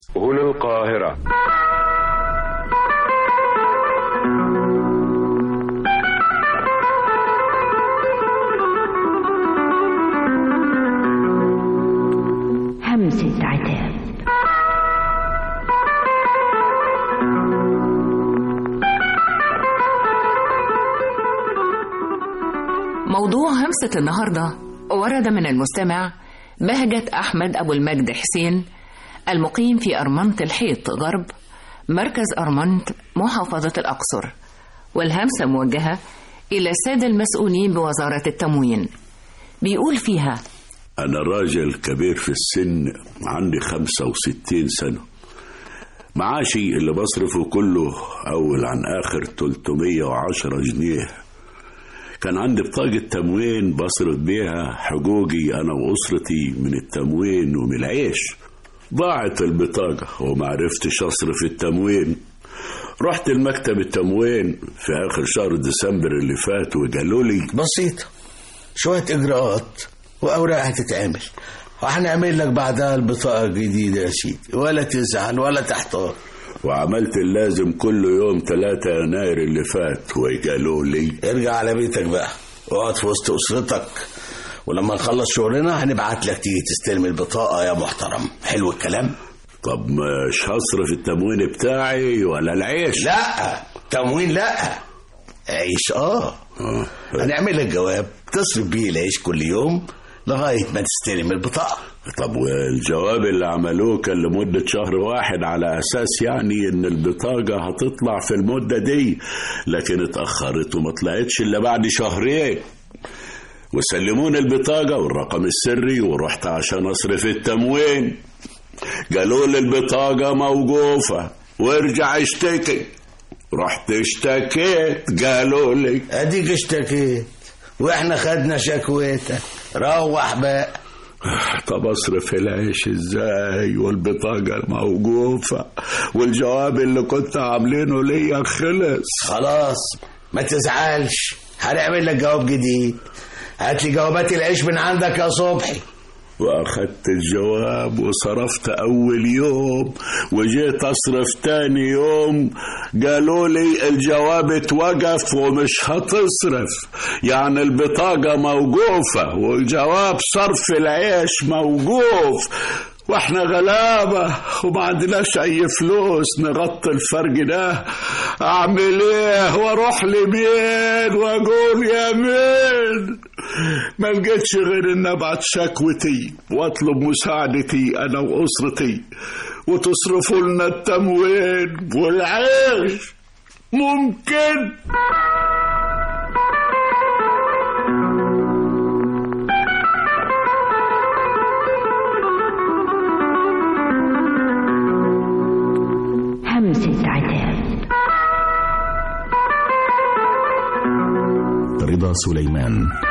هنا القاهرة همسة عتاب موضوع همسة النهاردة ورد من المستمع بهجة أحمد أبو المجد حسين المقيم في أرمنة الحيط غرب مركز أرمنت محافظة الأقصر والهمسة موجهة إلى السادة المسؤولين بوزارة التموين بيقول فيها أنا راجل كبير في السن عندي خمسة وستين سنة معاشي اللي بصرفه كله أول عن آخر 310 جنيه كان عندي بطاقة تموين بصرف بيها حقوقي أنا وأسرتي من التموين ومن العيش ضاعت البطاقة ومعرفتش أصرف التموين رحت المكتب التموين في آخر شهر ديسمبر اللي فات وقالوا لي بسيطة شوية إجراءات وأوراق هتتعمل وهنعمل لك بعدها البطاقة الجديدة يا سيدي ولا تزعل ولا تحتار وعملت اللازم كل يوم 3 يناير اللي فات وقالوا لي ارجع على بيتك بقى اقعد في وسط أسرتك ولما نخلص شغلنا هنبعت لك تيجي تستلم البطاقة يا محترم حلو الكلام طب مش هصرف التموين بتاعي ولا العيش لا تموين لا عيش اه آه. هنعمل لك جواب تصرف بيه العيش كل يوم لغاية ما تستلم البطاقة طب والجواب اللي عملوه كان لمدة شهر واحد على أساس يعني إن البطاقة هتطلع في المدة دي لكن اتأخرت وما طلعتش إلا بعد شهرين وسلموني البطاقة والرقم السري ورحت عشان أصرف التموين قالوا لي البطاقة موقوفة وارجع اشتكي رحت اشتكيت قالوا لي اديك اشتكيت واحنا خدنا شكوتك روح بقى طب اصرف العيش ازاي والبطاقة موقوفة والجواب اللي كنت عاملينه ليا خلص خلاص ما تزعلش هنعمل لك جواب جديد هات لي جوابات العيش من عندك يا صبحي واخدت الجواب وصرفت اول يوم وجيت اصرف تاني يوم قالوا لي الجواب اتوقف ومش هتصرف يعني البطاقة موقوفة وجواب صرف العيش موقوف واحنا غلابة وما عندناش اي فلوس نغطي الفرق ده اعمل ايه واروح لمين واقول يا مين ما لقيتش غير ان ابعت شكوتي واطلب مساعدتي انا واسرتي وتصرفوا لنا التموين والعيش ممكن همسة عتاب رضا سليمان